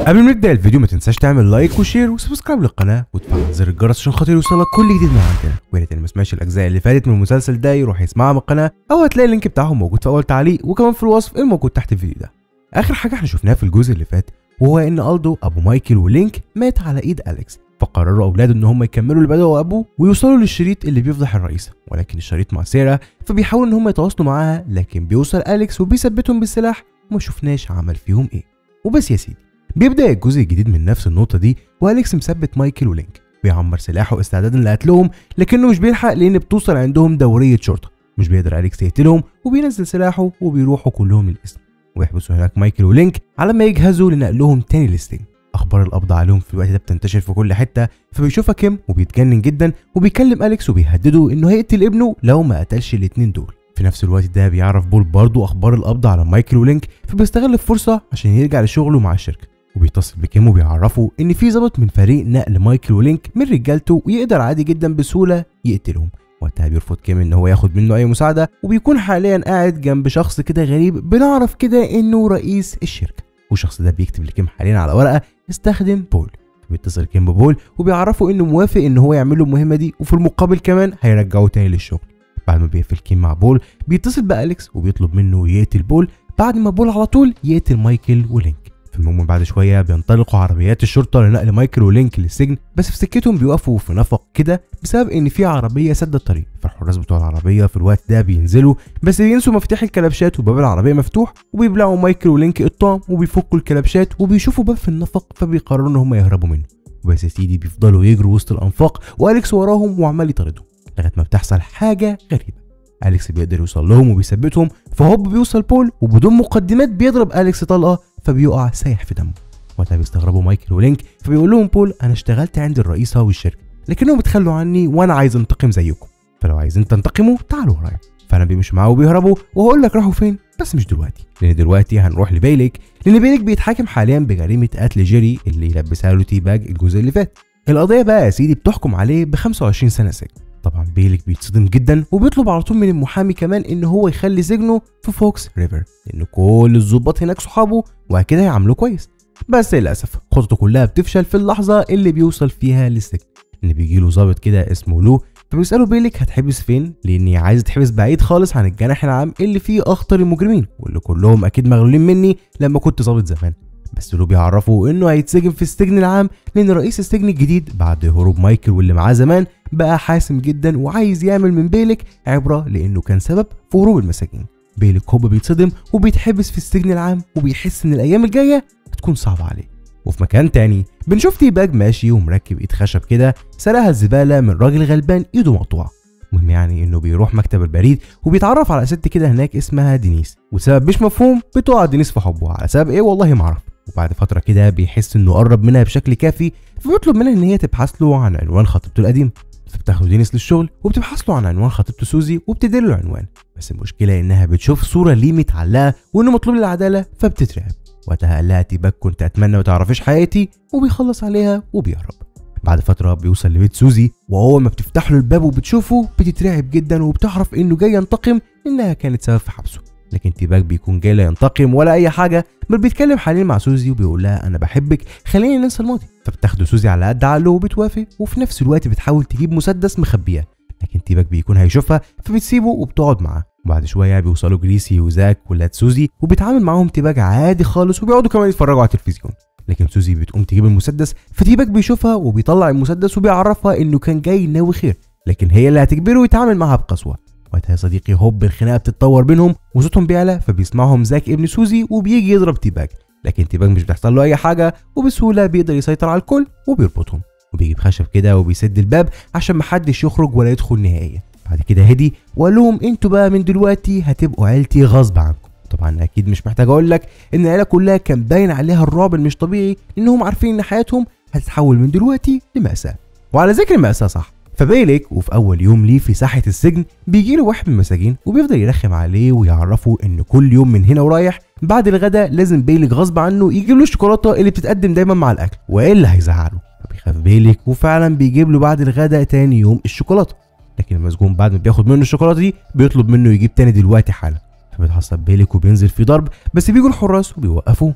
قبل ما نبدا الفيديو ما تنساش تعمل لايك وشير وسبسكرايب للقناه وتفعل زر الجرس عشان خاطر يوصلك كل جديد من عندنا ويا ريت اللي ما سمعش الاجزاء اللي فاتت من المسلسل ده يروح يسمعها من القناه او هتلاقي اللينك بتاعهم موجود في اول تعليق وكمان في الوصف الموجود تحت الفيديو ده اخر حاجه احنا شفناها في الجزء اللي فات وهو ان الدو ابو مايكل ولينك مات على ايد اليكس فقرروا اولاده ان هم يكملوا اللي بدأوا ابوه ويوصلوا للشريط اللي بيفضح الرئيسه ولكن الشريط مع سيرا فبيحاولوا ان هم يتواصلوا معاها لكن بيوصل اليكس وبيثبتهم بالسلاح وما شفناش عمل فيهم ايه وبس يا سيدي بيبدا الجزء الجديد من نفس النقطه دي واليكس مثبت مايكل ولينك بيعمر سلاحه استعدادا لقتلهم لكنه مش بيلحق لان بتوصل عندهم دوريه شرطه مش بيقدر اليكس يقتلهم وبينزل سلاحه وبيروحوا كلهم للاسم ويحبسوا هناك مايكل ولينك على ما يجهزوا لنقلهم تاني للسجن اخبار القبض عليهم في الوقت ده بتنتشر في كل حته فبيشوفها كيم وبيتجنن جدا وبيكلم اليكس وبيهدده انه هيقتل ابنه لو ما قتلش الاتنين دول في نفس الوقت ده بيعرف بول برضه اخبار القبض على مايكل ولينك فبيستغل الفرصه عشان يرجع لشغله مع الشركه وبيتصل بكيم وبيعرفه ان في ظابط من فريق نقل مايكل ولينك من رجالته ويقدر عادي جدا بسهوله يقتلهم وقتها بيرفض كيم ان هو ياخد منه اي مساعده وبيكون حاليا قاعد جنب شخص كده غريب بنعرف كده انه رئيس الشركه والشخص ده بيكتب لكيم حاليا على ورقه استخدم بول بيتصل كيم ببول وبيعرفه انه موافق ان هو يعمل له المهمه دي وفي المقابل كمان هيرجعه تاني للشغل بعد ما بيقفل كيم مع بول بيتصل باليكس وبيطلب منه يقتل بول بعد ما بول على طول يقتل مايكل ولينك في المهم بعد شويه بينطلقوا عربيات الشرطه لنقل مايكل ولينك للسجن بس في سكتهم بيوقفوا في نفق كده بسبب ان في عربيه سد الطريق فالحراس بتوع العربيه في الوقت ده بينزلوا بس بينسوا مفاتيح الكلبشات وباب العربيه مفتوح وبيبلعوا مايكل ولينك الطعم وبيفكوا الكلبشات وبيشوفوا باب في النفق فبيقرروا ان هم يهربوا منه وبس يا سيدي بيفضلوا يجروا وسط الانفاق واليكس وراهم وعمال يطاردهم لغايه ما بتحصل حاجه غريبه اليكس بيقدر يوصل لهم وبيثبتهم فهوب بيوصل بول وبدون مقدمات بيضرب اليكس طلقه فبيقع سايح في دمه وقتها بيستغربوا مايكل ولينك فبيقول لهم بول انا اشتغلت عند الرئيسه والشركه لكنهم بيتخلوا عني وانا عايز انتقم زيكم فلو عايزين تنتقموا تعالوا ورايا فانا بيمشوا معاه وبيهربوا وهقول لك راحوا فين بس مش دلوقتي لان دلوقتي هنروح لبيليك لان بيليك بيتحاكم حاليا بجريمه قتل جيري اللي لبسها له تي باج الجزء اللي فات القضيه بقى يا سيدي بتحكم عليه ب 25 سنه سجن طبعا بيليك بيتصدم جدا وبيطلب على طول من المحامي كمان ان هو يخلي سجنه في فوكس ريفر لان كل الظباط هناك صحابه وكده هيعاملوه كويس بس للاسف خطته كلها بتفشل في اللحظه اللي بيوصل فيها للسجن ان بيجي له ظابط كده اسمه لو فبيساله بيليك هتحبس فين لاني عايز اتحبس بعيد خالص عن الجناح العام اللي فيه اخطر المجرمين واللي كلهم اكيد مغلولين مني لما كنت ظابط زمان بس لو بيعرفوا انه هيتسجن في السجن العام لان رئيس السجن الجديد بعد هروب مايكل واللي معاه زمان بقى حاسم جدا وعايز يعمل من بيلك عبره لانه كان سبب في هروب المساجين بيلك هوب بيتصدم وبيتحبس في السجن العام وبيحس ان الايام الجايه هتكون صعبه عليه وفي مكان تاني بنشوف تي باج ماشي ومركب ايد خشب كده سرقها الزباله من راجل غلبان ايده مقطوعه المهم يعني انه بيروح مكتب البريد وبيتعرف على ست كده هناك اسمها دينيس وسبب مش مفهوم بتقع دينيس في حبه على سبب ايه والله ما اعرف وبعد فتره كده بيحس انه قرب منها بشكل كافي فبيطلب منها ان هي تبحث له عن عنوان خطيبته القديم فبتاخده دينيس للشغل وبتبحث له عن عنوان خطيبته سوزي وبتدير له العنوان بس المشكله انها بتشوف صوره ليه متعلقه وانه مطلوب للعداله فبتترعب وقتها قال لها تيباك كنت اتمنى ما تعرفيش حياتي وبيخلص عليها وبيهرب بعد فتره بيوصل لبيت سوزي وهو ما بتفتح له الباب وبتشوفه بتترعب جدا وبتعرف انه جاي ينتقم انها كانت سبب في حبسه لكن تيباك بيكون جاي لا ينتقم ولا اي حاجه بل بيتكلم حاليا مع سوزي وبيقول لها انا بحبك خلينا ننسى الماضي فبتاخده سوزي على قد عقله وبتوافق وفي نفس الوقت بتحاول تجيب مسدس مخبياه لكن تيباك بيكون هيشوفها فبتسيبه وبتقعد معاه وبعد شويه بيوصلوا جريسي وزاك ولاد سوزي وبيتعامل معاهم تيباك عادي خالص وبيقعدوا كمان يتفرجوا على التلفزيون لكن سوزي بتقوم تجيب المسدس فتيباك بيشوفها وبيطلع المسدس وبيعرفها انه كان جاي ناوي خير لكن هي اللي هتجبره يتعامل معاها بقسوه وقتها يا صديقي هوب الخناقه بتتطور بينهم وصوتهم بيعلى فبيسمعهم زاك ابن سوزي وبيجي يضرب تيباك لكن تيباك مش بيحصل له اي حاجه وبسهوله بيقدر يسيطر على الكل وبيربطهم وبيجيب خشب كده وبيسد الباب عشان محدش يخرج ولا يدخل نهائيا بعد كده هدي وقال لهم انتوا بقى من دلوقتي هتبقوا عيلتي غصب عنكم طبعا اكيد مش محتاج اقول لك ان العيله كلها كان باين عليها الرعب المش طبيعي انهم عارفين ان حياتهم هتتحول من دلوقتي لمأساة وعلى ذكر المأساة صح فبيلك وفي اول يوم ليه في ساحه السجن بيجي له واحد من المساجين وبيفضل يرخم عليه ويعرفه ان كل يوم من هنا ورايح بعد الغداء لازم بيلك غصب عنه يجيب له الشوكولاته اللي بتتقدم دايما مع الاكل والا هيزعله فبيخاف بيلك وفعلا بيجيب له بعد الغداء تاني يوم الشوكولاته لكن المسجون بعد ما بياخد منه الشوكولاته دي بيطلب منه يجيب تاني دلوقتي حالا فبيتعصب بيلك وبينزل في ضرب بس بيجوا الحراس وبيوقفوه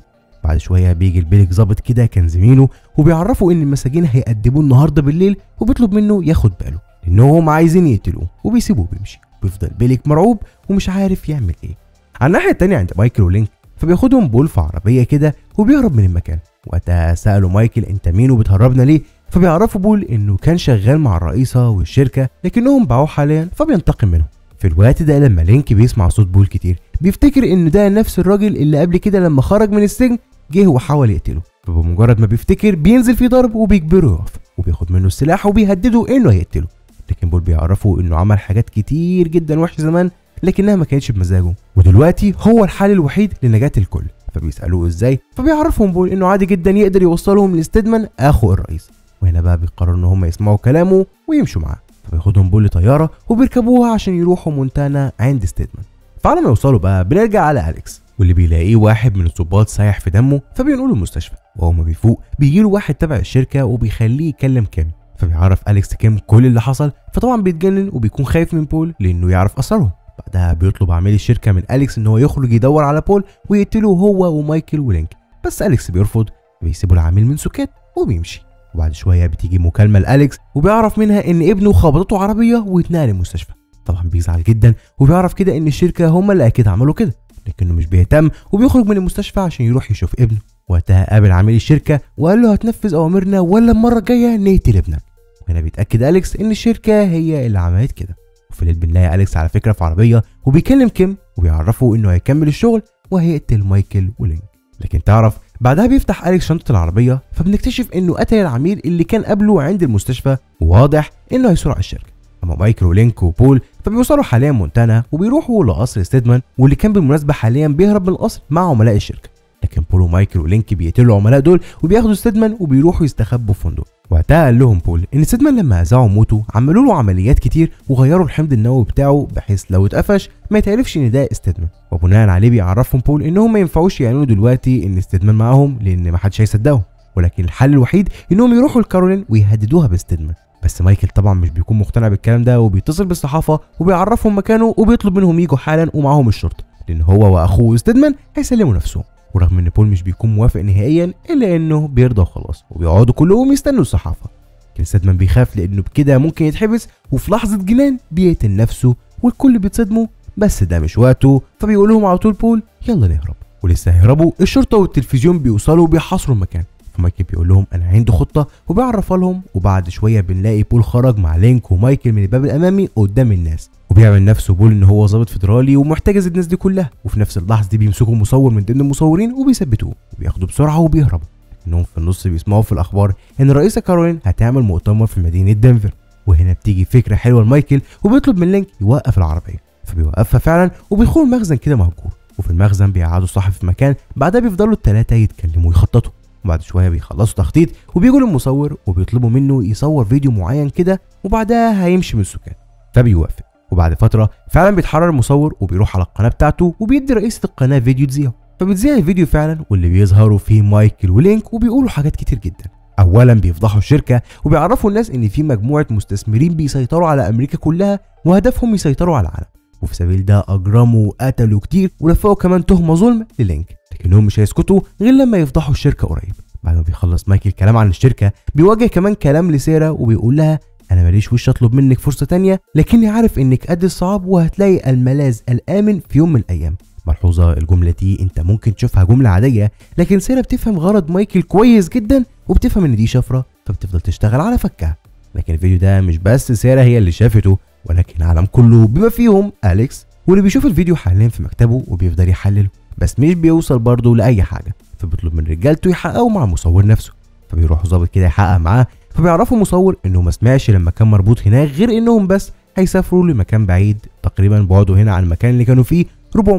وبعد شويه بيجي البيلك ظابط كده كان زميله وبيعرفوا ان المساجين هيقدموه النهارده بالليل وبيطلب منه ياخد باله لانهم عايزين يقتلوه وبيسيبوه بيمشي بيفضل بيلك مرعوب ومش عارف يعمل ايه على الناحيه التانيه عند مايكل ولينك فبياخدهم بول في عربيه كده وبيهرب من المكان وقتها سالوا مايكل انت مين وبتهربنا ليه فبيعرفوا بول انه كان شغال مع الرئيسه والشركه لكنهم باعوه حاليا فبينتقم منهم في الوقت ده لما لينك بيسمع صوت بول كتير بيفتكر ان ده نفس الراجل اللي قبل كده لما خرج من السجن جه وحاول يقتله فبمجرد ما بيفتكر بينزل فيه ضرب وبيجبره يقف وبياخد منه السلاح وبيهدده انه هيقتله لكن بول بيعرفوا انه عمل حاجات كتير جدا وحشه زمان لكنها ما كانتش بمزاجه ودلوقتي هو الحل الوحيد لنجاة الكل فبيسألوه ازاي فبيعرفهم بول انه عادي جدا يقدر يوصلهم لاستدمان اخو الرئيس وهنا بقى بيقرروا ان هم يسمعوا كلامه ويمشوا معاه فبياخدهم بول لطياره وبيركبوها عشان يروحوا مونتانا عند ستيدمان فعلى ما يوصلوا بقى بنرجع على اليكس واللي بيلاقيه واحد من الظباط سايح في دمه فبينقله المستشفى وهو ما بيفوق بيجيله واحد تبع الشركه وبيخليه يكلم كيم فبيعرف اليكس كيم كل اللي حصل فطبعا بيتجنن وبيكون خايف من بول لانه يعرف اثرهم بعدها بيطلب عميل الشركه من اليكس ان هو يخرج يدور على بول ويقتله هو ومايكل ولينك بس اليكس بيرفض بيسيبوا العميل من سكات وبيمشي وبعد شويه بتيجي مكالمه لاليكس وبيعرف منها ان ابنه خبطته عربيه واتنقل المستشفى طبعا بيزعل جدا وبيعرف كده ان الشركه هم اللي اكيد عملوا كده لكنه مش بيهتم وبيخرج من المستشفى عشان يروح يشوف ابنه وقتها قابل عميل الشركه وقال له هتنفذ اوامرنا ولا المره الجايه نقتل ابنك وهنا بيتاكد اليكس ان الشركه هي اللي عملت كده وفي الليل بنلاقي اليكس على فكره في عربيه وبيكلم كيم وبيعرفه انه هيكمل الشغل وهيقتل مايكل ولينك لكن تعرف بعدها بيفتح اليكس شنطه العربيه فبنكتشف انه قتل العميل اللي كان قبله عند المستشفى وواضح انه هيسرق الشركه اما مايكل ولينك وبول فبيوصلوا حاليا مونتانا وبيروحوا لقصر ستيدمان واللي كان بالمناسبه حاليا بيهرب من القصر مع عملاء الشركه لكن بول ومايكل ولينك بيقتلوا العملاء دول وبياخدوا ستيدمان وبيروحوا يستخبوا في فندق وقتها قال لهم بول ان ستيدمان لما اذاعوا موته عملوا له عمليات كتير وغيروا الحمض النووي بتاعه بحيث لو اتقفش ما يتعرفش ان ده ستيدمان وبناء عليه بيعرفهم بول انهم ما ينفعوش يعلنوا دلوقتي ان ستيدمان معاهم لان ما حدش هيصدقهم ولكن الحل الوحيد انهم يروحوا لكارولين ويهددوها بستيدمان بس مايكل طبعا مش بيكون مقتنع بالكلام ده وبيتصل بالصحافه وبيعرفهم مكانه وبيطلب منهم يجوا حالا ومعاهم الشرطه لان هو واخوه ستيدمان هيسلموا نفسهم ورغم ان بول مش بيكون موافق نهائيا الا انه بيرضى وخلاص وبيقعدوا كلهم يستنوا الصحافه لكن ستيدمان بيخاف لانه بكده ممكن يتحبس وفي لحظه جنان بيقتل نفسه والكل بيتصدموا بس ده مش وقته فبيقول لهم على طول بول يلا نهرب ولسه هيهربوا الشرطه والتلفزيون بيوصلوا وبيحاصروا المكان فمايكل بيقول لهم انا عندي خطه وبيعرفها لهم وبعد شويه بنلاقي بول خرج مع لينك ومايكل من الباب الامامي قدام الناس وبيعمل نفسه بول ان هو ظابط فيدرالي ومحتجز الناس دي كلها وفي نفس اللحظه دي بيمسكوا مصور من ضمن المصورين وبيثبتوه وبياخدوه بسرعه وبيهربوا انهم في النص بيسمعوا في الاخبار ان الرئيسه كارولين هتعمل مؤتمر في مدينه دنفر وهنا بتيجي فكره حلوه لمايكل وبيطلب من لينك يوقف العربيه فبيوقفها فعلا وبيدخلوا المخزن كده مهجور وفي المخزن بيقعدوا صاحب في مكان بعدها بيفضلوا الثلاثه يتكلموا ويخططوا وبعد شويه بيخلصوا تخطيط وبيجوا للمصور وبيطلبوا منه يصور فيديو معين كده وبعدها هيمشي من السكان فبيوافق وبعد فتره فعلا بيتحرر المصور وبيروح على القناه بتاعته وبيدي رئيسه القناه فيديو تذيعه فبتذيع الفيديو فعلا واللي بيظهروا فيه مايكل ولينك وبيقولوا حاجات كتير جدا اولا بيفضحوا الشركه وبيعرفوا الناس ان في مجموعه مستثمرين بيسيطروا على امريكا كلها وهدفهم يسيطروا على العالم وفي سبيل ده اجرموا وقتلوا كتير ولفقوا كمان تهمه ظلم للينك لكنهم مش هيسكتوا غير لما يفضحوا الشركه قريب بعد ما بيخلص مايكل كلام عن الشركه بيواجه كمان كلام لسيرا وبيقول لها انا ماليش وش اطلب منك فرصه تانية لكني عارف انك قد الصعاب وهتلاقي الملاذ الامن في يوم من الايام ملحوظه الجمله دي انت ممكن تشوفها جمله عاديه لكن سيرا بتفهم غرض مايكل كويس جدا وبتفهم ان دي شفره فبتفضل تشتغل على فكها لكن الفيديو ده مش بس سيرا هي اللي شافته ولكن العالم كله بما فيهم اليكس واللي بيشوف الفيديو حاليا في مكتبه وبيفضل يحلله بس مش بيوصل برضه لاي حاجه فبيطلب من رجالته يحققوا مع المصور نفسه فبيروح ظابط كده يحقق معاه فبيعرفوا المصور انه ما سمعش لما كان مربوط هناك غير انهم بس هيسافروا لمكان بعيد تقريبا بعده هنا عن المكان اللي كانوا فيه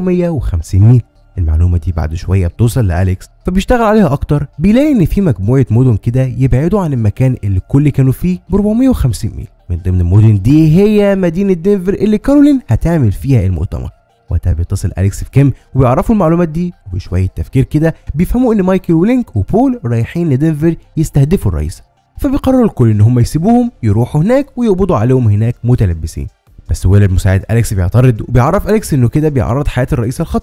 450 ميل المعلومه دي بعد شويه بتوصل لاليكس فبيشتغل عليها اكتر بيلاقي ان في مجموعه مدن كده يبعدوا عن المكان اللي الكل كانوا فيه ب 450 ميل من ضمن المدن دي هي مدينه دنفر اللي كارولين هتعمل فيها المؤتمر وقتها بيتصل اليكس في كيم وبيعرفوا المعلومات دي وبشويه تفكير كده بيفهموا ان مايكل ولينك وبول رايحين لدنفر يستهدفوا الرئيس فبيقرروا الكل ان هم يسيبوهم يروحوا هناك ويقبضوا عليهم هناك متلبسين بس ويلر مساعد اليكس بيعترض وبيعرف اليكس انه كده بيعرض حياه الرئيس للخطر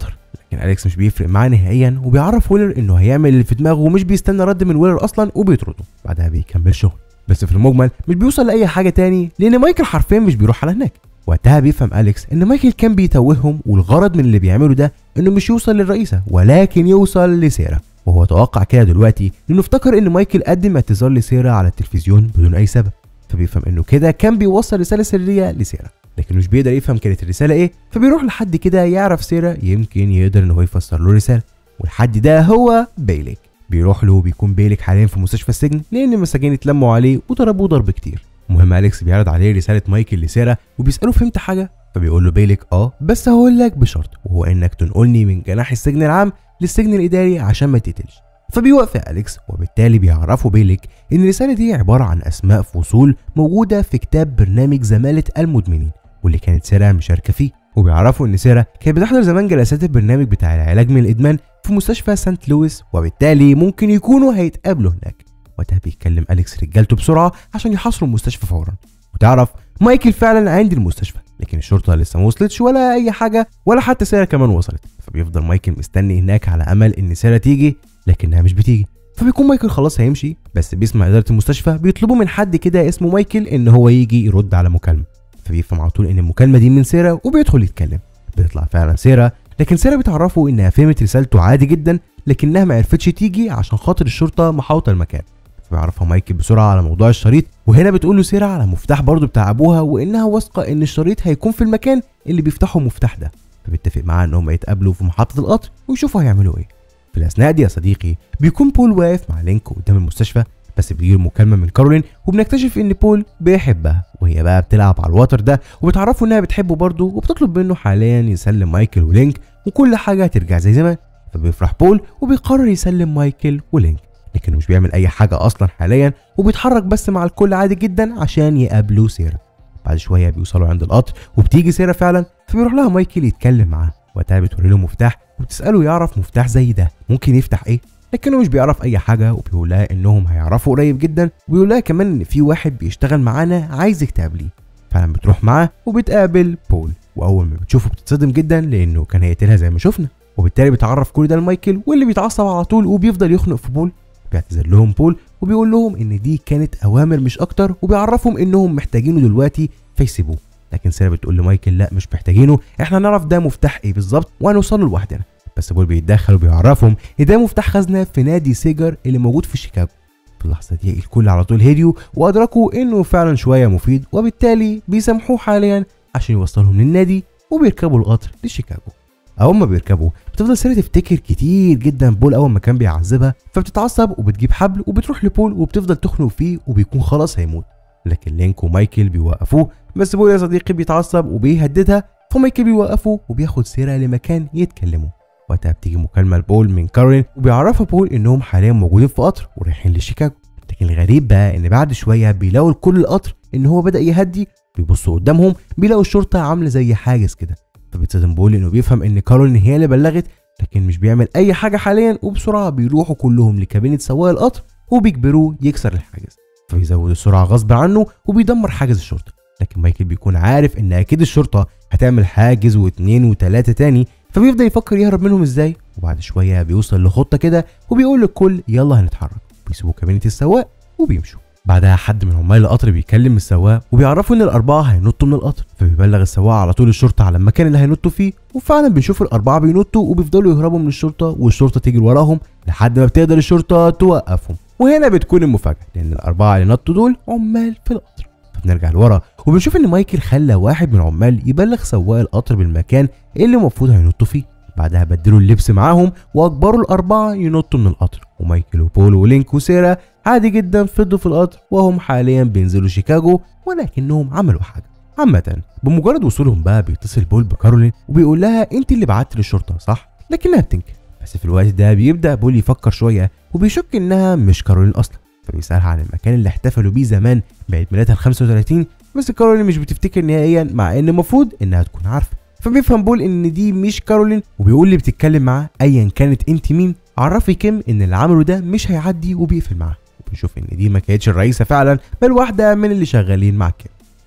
لكن اليكس مش بيفرق معاه نهائيا وبيعرف ويلر انه هيعمل اللي في دماغه ومش بيستنى رد من ويلر اصلا وبيطرده بعدها بيكمل شغل بس في المجمل مش بيوصل لاي حاجه تاني لان مايكل حرفيا مش بيروح على هناك وقتها بيفهم اليكس ان مايكل كان بيتوههم والغرض من اللي بيعمله ده انه مش يوصل للرئيسه ولكن يوصل لسيرا وهو توقع كده دلوقتي لانه افتكر ان مايكل قدم اعتذار لسيرا على التلفزيون بدون اي سبب فبيفهم انه كده كان بيوصل رساله سريه لسيرا لكن مش بيقدر يفهم كانت الرساله ايه فبيروح لحد كده يعرف سيرا يمكن يقدر ان هو يفسر له رساله والحد ده هو بيليك بيروح له بيكون بيليك حاليا في مستشفى السجن لان المساجين اتلموا عليه وضربوه ضرب كتير المهم اليكس بيعرض عليه رساله مايكل لسيرا وبيساله فهمت حاجه فبيقول له بيليك اه بس هقول لك بشرط وهو انك تنقلني من جناح السجن العام للسجن الاداري عشان ما تقتلش فبيوافق اليكس وبالتالي بيعرفوا بيليك ان الرساله دي عباره عن اسماء فصول موجوده في كتاب برنامج زماله المدمنين واللي كانت سيرا مشاركه فيه وبيعرفوا ان سيرا كانت بتحضر زمان جلسات البرنامج بتاع العلاج من الادمان في مستشفى سانت لويس وبالتالي ممكن يكونوا هيتقابلوا هناك وقتها بيتكلم اليكس رجالته بسرعه عشان يحاصروا المستشفى فورا وتعرف مايكل فعلا عند المستشفى لكن الشرطه لسه ما وصلتش ولا اي حاجه ولا حتى سيرا كمان وصلت فبيفضل مايكل مستني هناك على امل ان سيرا تيجي لكنها مش بتيجي فبيكون مايكل خلاص هيمشي بس بيسمع اداره المستشفى بيطلبوا من حد كده اسمه مايكل ان هو يجي يرد على مكالمه فبيفهم على طول ان المكالمه دي من سيرا وبيدخل يتكلم بيطلع فعلا سيرا لكن سيرا بتعرفه انها فهمت رسالته عادي جدا لكنها ما عرفتش تيجي عشان خاطر الشرطه محاوطه المكان فبيعرفها مايكل بسرعه على موضوع الشريط وهنا بتقول له سيرا على مفتاح برضه بتاع ابوها وانها واثقه ان الشريط هيكون في المكان اللي بيفتحوا المفتاح ده فبيتفق معاه ان هم يتقابلوا في محطه القطر ويشوفوا هيعملوا ايه في الاثناء دي يا صديقي بيكون بول واقف مع لينك قدام المستشفى بس بيجيله مكالمه من كارولين وبنكتشف ان بول بيحبها وهي بقى بتلعب على الوتر ده وبتعرفه انها بتحبه برضه وبتطلب منه حاليا يسلم مايكل ولينك وكل حاجه هترجع زي زمان فبيفرح بول وبيقرر يسلم مايكل ولينك لكنه مش بيعمل اي حاجه اصلا حاليا وبيتحرك بس مع الكل عادي جدا عشان يقابلوا سيرا بعد شويه بيوصلوا عند القطر وبتيجي سيرا فعلا فبيروح لها مايكل يتكلم معاها وقتها بتوري له مفتاح وبتساله يعرف مفتاح زي ده ممكن يفتح ايه لكنه مش بيعرف اي حاجه وبيقول لها انهم هيعرفوا قريب جدا وبيقول لها كمان ان في واحد بيشتغل معانا عايزك تقابليه فعلا بتروح معاه وبتقابل بول واول ما بتشوفه بتتصدم جدا لانه كان هيقتلها زي ما شفنا وبالتالي بيتعرف كل ده لمايكل واللي بيتعصب على طول وبيفضل يخنق في بول بيعتذر لهم بول وبيقول لهم ان دي كانت اوامر مش اكتر وبيعرفهم انهم محتاجينه دلوقتي فيسيبوه لكن سيرا بتقول لمايكل لا مش محتاجينه احنا نعرف ده مفتاح ايه بالظبط وهنوصل له لوحدنا بس بول بيتدخل وبيعرفهم ان ده مفتاح خزنه في نادي سيجر اللي موجود في شيكاغو في اللحظه دي الكل على طول هديوا وادركوا انه فعلا شويه مفيد وبالتالي بيسامحوه حاليا عشان يوصلهم للنادي وبيركبوا القطر لشيكاغو اول ما بيركبوا بتفضل سيرا تفتكر كتير جدا بول اول ما كان بيعذبها فبتتعصب وبتجيب حبل وبتروح لبول وبتفضل تخنق فيه وبيكون خلاص هيموت لكن لينك ومايكل بيوقفوه بس بول يا صديقي بيتعصب وبيهددها فمايكل بيوقفه وبياخد سيرا لمكان يتكلموا وقتها بتيجي مكالمه لبول من كارين وبيعرفها بول انهم حاليا موجودين في قطر ورايحين لشيكاغو لكن الغريب بقى ان بعد شويه بيلاقوا الكل القطر ان هو بدا يهدي بيبصوا قدامهم بيلاقوا الشرطه عامله زي حاجز كده فبيتصدم بول انه بيفهم ان كارولين هي اللي بلغت لكن مش بيعمل اي حاجه حاليا وبسرعه بيروحوا كلهم لكابينه سواق القطر وبيجبروه يكسر الحاجز فبيزود السرعه غصب عنه وبيدمر حاجز الشرطه لكن مايكل بيكون عارف ان اكيد الشرطه هتعمل حاجز واثنين وثلاثه تاني فبيفضل يفكر يهرب منهم ازاي وبعد شويه بيوصل لخطه كده وبيقول للكل يلا هنتحرك بيسيبوا كابينه السواق وبيمشوا بعدها حد من عمال القطر بيكلم السواق وبيعرفوا ان الاربعه هينطوا من القطر فبيبلغ السواق على طول الشرطه على المكان اللي هينطوا فيه وفعلا بنشوف الاربعه بينطوا وبيفضلوا يهربوا من الشرطه والشرطه تجري وراهم لحد ما بتقدر الشرطه توقفهم وهنا بتكون المفاجاه لان الاربعه اللي نطوا دول عمال في القطر فبنرجع لورا وبنشوف ان مايكل خلى واحد من العمال يبلغ سواق القطر بالمكان اللي المفروض هينطوا فيه بعدها بدلوا اللبس معاهم واجبروا الاربعه ينطوا من القطر ومايكل وبول ولينك وسيرا عادي جدا فضوا في القطر وهم حاليا بينزلوا شيكاغو ولكنهم عملوا حاجه عامة بمجرد وصولهم بقى بيتصل بول بكارولين وبيقول لها انت اللي بعت الشرطه صح؟ لكنها بتنكر بس في الوقت ده بيبدا بول يفكر شويه وبيشك انها مش كارولين اصلا فبيسالها عن المكان اللي احتفلوا بيه زمان بعيد ميلادها ال 35 بس كارولين مش بتفتكر نهائيا مع ان المفروض انها تكون عارفه فبيفهم بول ان دي مش كارولين وبيقول اللي بتتكلم معاه ايا كانت انت مين عرفي كيم ان اللي عمله ده مش هيعدي وبيقفل معاه وبنشوف ان دي ما كانتش الرئيسه فعلا بل واحده من اللي شغالين مع كيم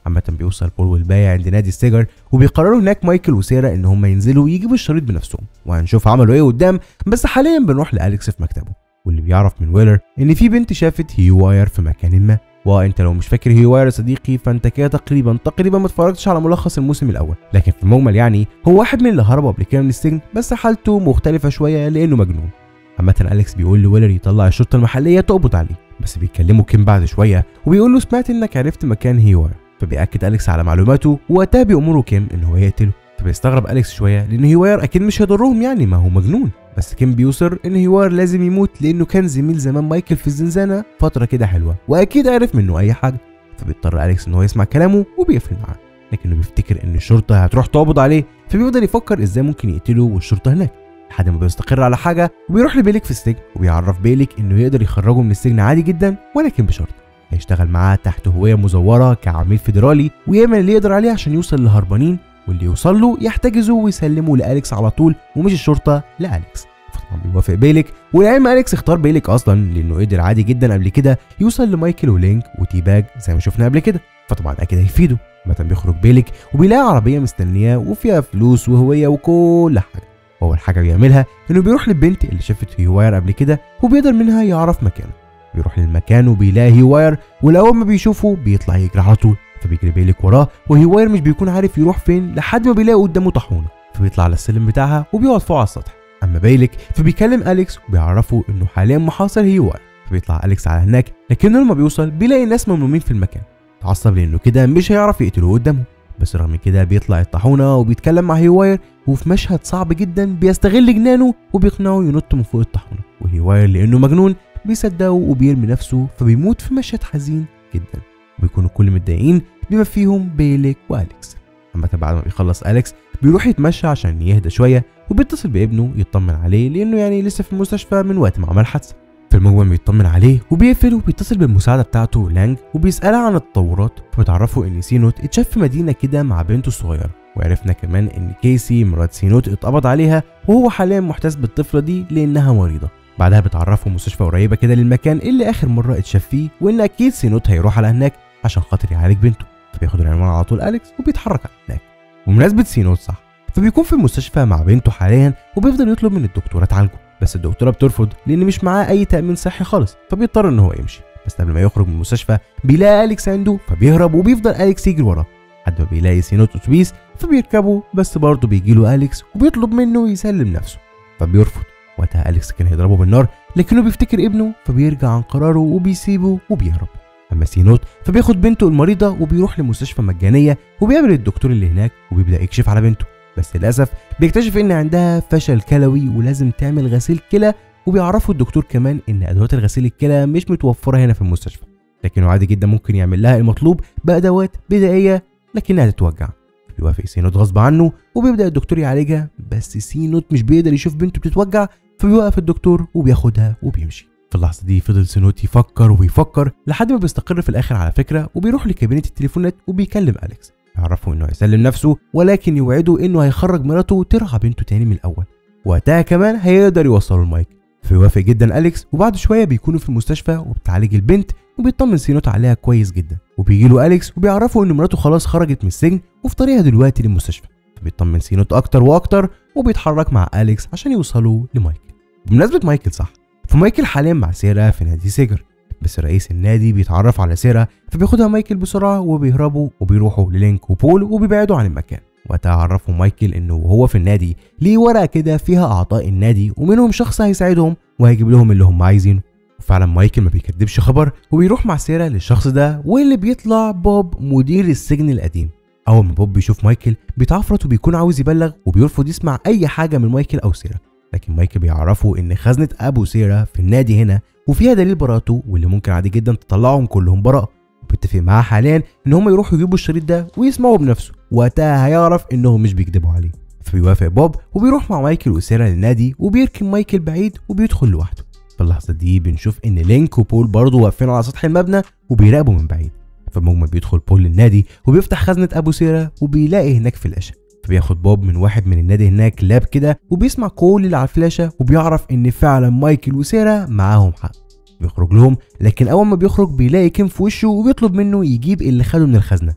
عامة بيوصل بول والباقي عند نادي السيجر وبيقرروا هناك مايكل وسيرا ان هم ينزلوا يجيبوا الشريط بنفسهم وهنشوف عملوا ايه قدام بس حاليا بنروح لاليكس في مكتبه واللي بيعرف من ويلر ان في بنت شافت هيو واير في مكان ما وانت لو مش فاكر هيو واير يا صديقي فانت كده تقريبا تقريبا ما اتفرجتش على ملخص الموسم الاول لكن في المجمل يعني هو واحد من اللي هربوا قبل كده من السجن بس حالته مختلفه شويه لانه مجنون عامة أليكس بيقول لويلر يطلع الشرطة المحلية تقبض عليه بس بيكلموا كيم بعد شوية وبيقول له سمعت إنك عرفت مكان هيوار فبيأكد أليكس على معلوماته ووقتها بيأمره كيم إن هو يقتله فبيستغرب أليكس شوية لأن هيوار أكيد مش هيضرهم يعني ما هو مجنون بس كيم بيصر إن هيوار لازم يموت لأنه كان زميل زمان مايكل في الزنزانة فترة كده حلوة وأكيد عرف منه أي حاجة فبيضطر أليكس إن هو يسمع كلامه وبيقفل معاه لكنه بيفتكر إن الشرطة هتروح تقبض عليه فبيفضل يفكر إزاي ممكن يقتله والشرطة هناك لحد ما بيستقر على حاجه وبيروح لبيليك في السجن وبيعرف بيليك انه يقدر يخرجه من السجن عادي جدا ولكن بشرط هيشتغل معاه تحت هويه مزوره كعميل فيدرالي ويعمل اللي يقدر عليه عشان يوصل للهربانين واللي يوصل له يحتجزه ويسلمه لاليكس على طول ومش الشرطه لاليكس فطبعا بيوافق بيليك ولعلم اليكس اختار بيليك اصلا لانه قدر عادي جدا قبل كده يوصل لمايكل ولينك وتيباج زي ما شفنا قبل كده فطبعا اكيد هيفيده متى بيخرج بيليك وبيلاقي عربيه مستنياه وفيها فلوس وهويه وكل حاجه واول حاجه بيعملها انه بيروح للبنت اللي شافت هيواير قبل كده وبيقدر منها يعرف مكانه بيروح للمكان وبيلاقي هيواير والاول ما بيشوفه بيطلع يجري على طول فبيجري بيلك وراه وهيواير مش بيكون عارف يروح فين لحد ما بيلاقي قدامه طاحونه فبيطلع على السلم بتاعها وبيقعد فوق على السطح اما بيلك فبيكلم اليكس وبيعرفه انه حاليا محاصر هيواير فبيطلع اليكس على هناك لكنه لما بيوصل بيلاقي الناس ممنومين في المكان اتعصب لانه كده مش هيعرف يقتله قدامه بس رغم كده بيطلع الطاحونه وبيتكلم مع هيواير وفي مشهد صعب جدا بيستغل جنانه وبيقنعه ينط من فوق الطاحونه وهيواير لانه مجنون بيصدقه وبيرمي نفسه فبيموت في مشهد حزين جدا وبيكونوا الكل متضايقين بما فيهم بيليك واليكس اما بعد ما بيخلص اليكس بيروح يتمشى عشان يهدى شويه وبيتصل بابنه يطمن عليه لانه يعني لسه في المستشفى من وقت ما عمل حادثه في المجمل بيطمن عليه وبيقفل وبيتصل بالمساعدة بتاعته لانج وبيسألها عن التطورات فبتعرفه إن سينوت اتشاف في مدينة كده مع بنته الصغيرة وعرفنا كمان إن كيسي مرات سينوت اتقبض عليها وهو حاليا محتاس بالطفلة دي لأنها مريضة بعدها بتعرفه مستشفى قريبة كده للمكان اللي آخر مرة اتشاف فيه وإن أكيد سينوت هيروح على هناك عشان خاطر يعالج بنته فبياخد العنوان على طول أليكس وبيتحرك على هناك بمناسبة سينوت صح فبيكون في المستشفى مع بنته حاليا وبيفضل يطلب من الدكتورة تعالجه بس الدكتوره بترفض لان مش معاه اي تامين صحي خالص فبيضطر ان هو يمشي بس قبل ما يخرج من المستشفى بيلاقي اليكس عنده فبيهرب وبيفضل اليكس يجري وراه لحد ما بيلاقي سينوت اتوبيس فبيركبه بس برضه بيجي له اليكس وبيطلب منه يسلم نفسه فبيرفض وقتها اليكس كان هيضربه بالنار لكنه بيفتكر ابنه فبيرجع عن قراره وبيسيبه وبيهرب اما سينوت فبياخد بنته المريضه وبيروح لمستشفى مجانيه وبيقابل الدكتور اللي هناك وبيبدا يكشف على بنته بس للاسف بيكتشف ان عندها فشل كلوي ولازم تعمل غسيل كلى وبيعرفوا الدكتور كمان ان ادوات الغسيل الكلى مش متوفره هنا في المستشفى لكنه عادي جدا ممكن يعمل لها المطلوب بادوات بدائيه لكنها تتوجع بيوافق سينوت غصب عنه وبيبدا الدكتور يعالجها بس سينوت مش بيقدر يشوف بنته بتتوجع فبيوقف الدكتور وبياخدها وبيمشي في اللحظة دي فضل سينوت يفكر ويفكر لحد ما بيستقر في الآخر على فكرة وبيروح لكابينة التليفونات وبيكلم أليكس يعرفه انه هيسلم نفسه ولكن يوعده انه هيخرج مراته وترعى بنته تاني من الاول وقتها كمان هيقدر يوصله المايك فيوافق جدا اليكس وبعد شويه بيكونوا في المستشفى وبتعالج البنت وبيطمن سينوت عليها كويس جدا وبيجي له اليكس وبيعرفه ان مراته خلاص خرجت من السجن وفي طريقها دلوقتي للمستشفى فبيطمن سينوت اكتر واكتر وبيتحرك مع اليكس عشان يوصلوا لمايكل بمناسبه مايكل صح فمايكل حاليا مع سيرا في نادي سيجر بس رئيس النادي بيتعرف على سيرا فبياخدها مايكل بسرعه وبيهربوا وبيروحوا للينك وبول وبيبعدوا عن المكان وقتها عرفوا مايكل انه وهو في النادي ليه ورقه كده فيها اعضاء النادي ومنهم شخص هيساعدهم وهيجيب لهم اللي هم عايزينه وفعلا مايكل ما بيكدبش خبر وبيروح مع سيرا للشخص ده واللي بيطلع بوب مدير السجن القديم اول ما بوب بيشوف مايكل بيتعفرت وبيكون عاوز يبلغ وبيرفض يسمع اي حاجه من مايكل او سيرا لكن مايكل بيعرفه ان خزنه ابو سيرا في النادي هنا وفيها دليل براءته واللي ممكن عادي جدا تطلعهم كلهم براءه وبيتفق معاه حاليا ان هم يروحوا يجيبوا الشريط ده ويسمعوا بنفسه وقتها هيعرف انهم مش بيكذبوا عليه فبيوافق بوب وبيروح مع مايكل وسيرا للنادي وبيركن مايكل بعيد وبيدخل لوحده في اللحظه دي بنشوف ان لينك وبول برضه واقفين على سطح المبنى وبيراقبوا من بعيد فالمجمل بيدخل بول للنادي وبيفتح خزنه ابو سيرا وبيلاقي هناك فلاشه فبياخد بوب من واحد من النادي هناك لاب كده وبيسمع كل اللي على الفلاشه وبيعرف ان فعلا مايكل وسيرا معاهم حق بيخرج لهم لكن اول ما بيخرج بيلاقي كيم في وشه وبيطلب منه يجيب اللي خده من الخزنه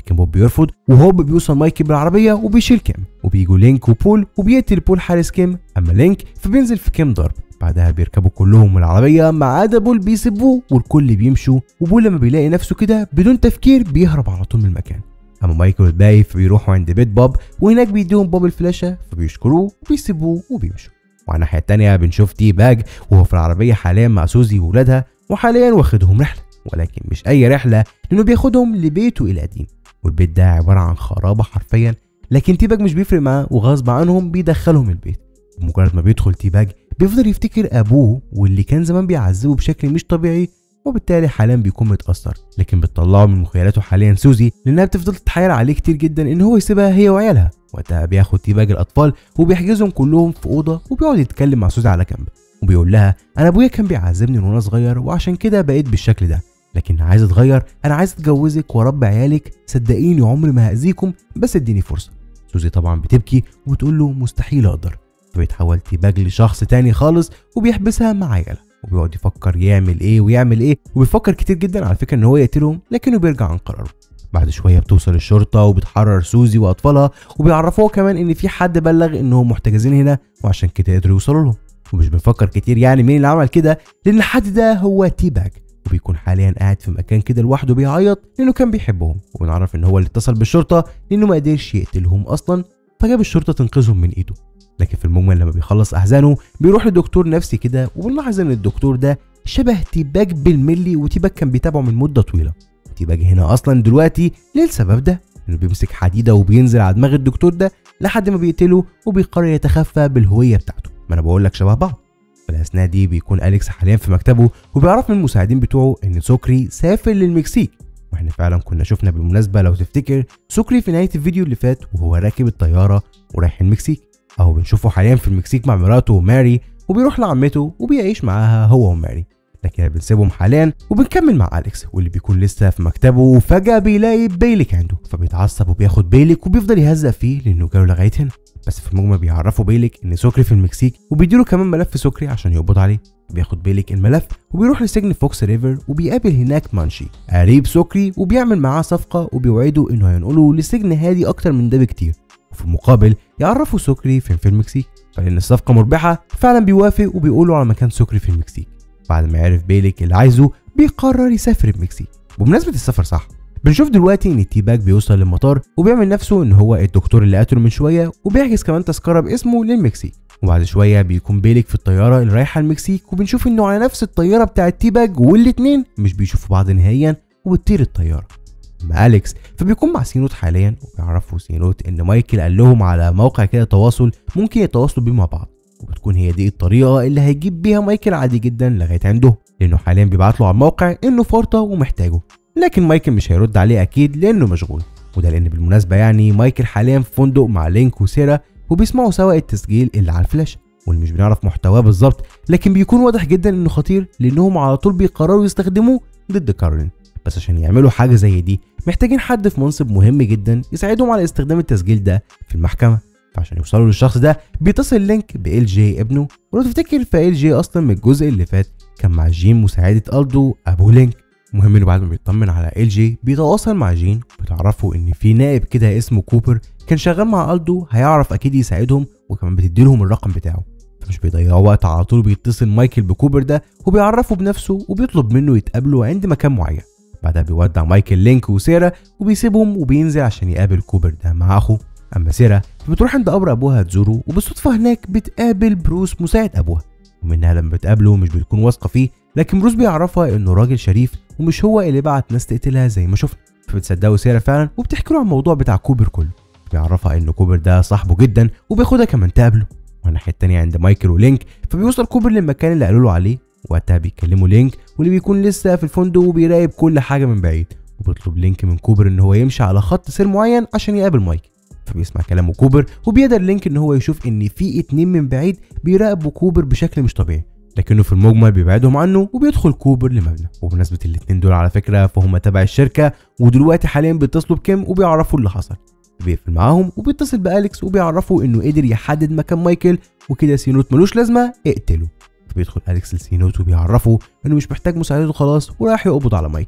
لكن بوب بيرفض وهوب بيوصل مايكل بالعربيه وبيشيل كيم وبيجوا لينك وبول وبيقتل بول حارس كيم اما لينك فبينزل في كيم ضرب بعدها بيركبوا كلهم العربيه ما عدا بول بيسيبوه والكل بيمشوا وبول لما بيلاقي نفسه كده بدون تفكير بيهرب على طول من المكان اما مايكل والباقي فبيروحوا عند بيت بوب وهناك بيديهم بوب الفلاشه فبيشكروه وبيسيبوه وبيمشوا وعلى الناحيه التانيه بنشوف تي باج وهو في العربيه حاليا مع سوزي وولادها وحاليا واخدهم رحله ولكن مش اي رحله لانه بياخدهم لبيته القديم والبيت ده عباره عن خرابه حرفيا لكن تي باج مش بيفرق معاه وغصب عنهم بيدخلهم البيت ومجرد ما بيدخل تي باج بيفضل يفتكر ابوه واللي كان زمان بيعذبه بشكل مش طبيعي وبالتالي حاليا بيكون متاثر لكن بتطلعه من مخيلاته حاليا سوزي لانها بتفضل تتحايل عليه كتير جدا ان هو يسيبها هي وعيالها وقتها بياخد تي باج الاطفال وبيحجزهم كلهم في اوضه وبيقعد يتكلم مع سوزي على جنب وبيقول لها انا ابويا كان بيعذبني وانا صغير وعشان كده بقيت بالشكل ده لكن عايز اتغير انا عايز اتجوزك واربي عيالك صدقيني عمري ما هاذيكم بس اديني فرصه سوزي طبعا بتبكي وبتقول له مستحيل اقدر فبيتحول تيباج لشخص تاني خالص وبيحبسها مع عيالها وبيقعد يفكر يعمل ايه ويعمل ايه وبيفكر كتير جدا على فكره ان هو يقتلهم لكنه بيرجع عن قراره بعد شويه بتوصل الشرطه وبتحرر سوزي واطفالها وبيعرفوها كمان ان في حد بلغ انهم محتجزين هنا وعشان كده قدروا يوصلوا لهم ومش بنفكر كتير يعني مين اللي عمل كده لان الحد ده هو تي باج وبيكون حاليا قاعد في مكان كده لوحده بيعيط لانه كان بيحبهم وبنعرف ان هو اللي اتصل بالشرطه لانه ما قدرش يقتلهم اصلا فجاب الشرطه تنقذهم من ايده لكن في المجمل لما بيخلص احزانه بيروح لدكتور نفسي كده وبنلاحظ ان الدكتور ده شبه تيباج بالملي وتيباج كان بيتابعه من مده طويله تيباج هنا اصلا دلوقتي ليه السبب ده انه بيمسك حديده وبينزل على دماغ الدكتور ده لحد ما بيقتله وبيقرر يتخفى بالهويه بتاعته ما انا بقول لك شبه بعض في الاثناء دي بيكون اليكس حاليا في مكتبه وبيعرف من المساعدين بتوعه ان سكري سافر للمكسيك واحنا فعلا كنا شفنا بالمناسبه لو تفتكر سكري في نهايه الفيديو اللي فات وهو راكب الطياره ورايح المكسيك اهو بنشوفه حاليا في المكسيك مع مراته وماري وبيروح لعمته وبيعيش معاها هو وماري لكن بنسيبهم حاليا وبنكمل مع اليكس واللي بيكون لسه في مكتبه وفجاه بيلاقي بيليك عنده فبيتعصب وبياخد بيليك وبيفضل يهزق فيه لانه جاله لغايه هنا بس في المجمل بيعرفوا بيليك ان سكري في المكسيك وبيديله كمان ملف سكري عشان يقبض عليه بياخد بيليك الملف وبيروح لسجن فوكس ريفر وبيقابل هناك مانشي قريب سكري وبيعمل معاه صفقه وبيوعده انه هينقله لسجن هادي اكتر من ده بكتير وفي المقابل يعرفوا سكري فين في المكسيك فلان الصفقه مربحه فعلا بيوافق وبيقولوا على مكان سكري في المكسيك بعد ما يعرف بيليك اللي عايزه بيقرر يسافر المكسيك بمناسبه السفر صح بنشوف دلوقتي ان تيباج بيوصل للمطار وبيعمل نفسه ان هو الدكتور اللي قتله من شويه وبيحجز كمان تذكره باسمه للمكسيك وبعد شويه بيكون بيليك في الطياره اللي رايحه المكسيك وبنشوف انه على نفس الطياره بتاعه تيباج والاتنين مش بيشوفوا بعض نهائيا وبتطير الطياره اما اليكس فبيكون مع سينوت حاليا وبيعرفوا سينوت ان مايكل قال لهم على موقع كده تواصل ممكن يتواصلوا بيه مع بعض وبتكون هي دي الطريقه اللي هيجيب بيها مايكل عادي جدا لغايه عنده لانه حاليا بيبعت له على الموقع انه فرطه ومحتاجه لكن مايكل مش هيرد عليه اكيد لانه مشغول وده لان بالمناسبه يعني مايكل حاليا في فندق مع لينك وسيرا وبيسمعوا سوا التسجيل اللي على الفلاش واللي مش بنعرف محتواه بالظبط لكن بيكون واضح جدا انه خطير لانهم على طول بيقرروا يستخدموه ضد كارولين بس عشان يعملوا حاجه زي دي محتاجين حد في منصب مهم جدا يساعدهم على استخدام التسجيل ده في المحكمه فعشان يوصلوا للشخص ده بيتصل لينك بال جي ابنه ولو تفتكر فال جي اصلا من الجزء اللي فات كان مع جين مساعده الدو ابو لينك المهم انه بعد ما بيطمن على ال جي بيتواصل مع جين بتعرفوا ان في نائب كده اسمه كوبر كان شغال مع الدو هيعرف اكيد يساعدهم وكمان بتديلهم الرقم بتاعه فمش بيضيعوا وقت على طول بيتصل مايكل بكوبر ده وبيعرفه بنفسه وبيطلب منه يتقابلوا عند مكان معين بعدها بيودع مايكل لينك وسيرا وبيسيبهم وبينزل عشان يقابل كوبر ده مع اخوه اما سيرا بتروح عند قبر ابوها تزوره وبالصدفه هناك بتقابل بروس مساعد ابوها ومنها لما بتقابله مش بتكون واثقه فيه لكن بروس بيعرفها انه راجل شريف ومش هو اللي بعت ناس تقتلها زي ما شفنا فبتصدقوا سيرا فعلا وبتحكي له عن الموضوع بتاع كوبر كله بيعرفها ان كوبر ده صاحبه جدا وبياخدها كمان تقابله والناحيه التانيه عند مايكل ولينك فبيوصل كوبر للمكان اللي قالوا له عليه وقتها بيكلموا لينك واللي بيكون لسه في الفندق وبيراقب كل حاجه من بعيد وبيطلب لينك من كوبر ان هو يمشي على خط سير معين عشان يقابل مايكل فبيسمع كلامه كوبر وبيقدر لينك ان هو يشوف ان في اتنين من بعيد بيراقبوا كوبر بشكل مش طبيعي لكنه في المجمل بيبعدهم عنه وبيدخل كوبر لمبنى وبمناسبه الاتنين دول على فكره فهم تبع الشركه ودلوقتي حاليا بيتصلوا بكيم وبيعرفوا اللي حصل بيقفل معاهم وبيتصل باليكس وبيعرفوا انه قدر يحدد مكان مايكل وكده سينوت ملوش لازمه اقتله فبيدخل اليكس لسينوت وبيعرفه انه مش محتاج مساعدته خلاص وراح يقبض على مايكل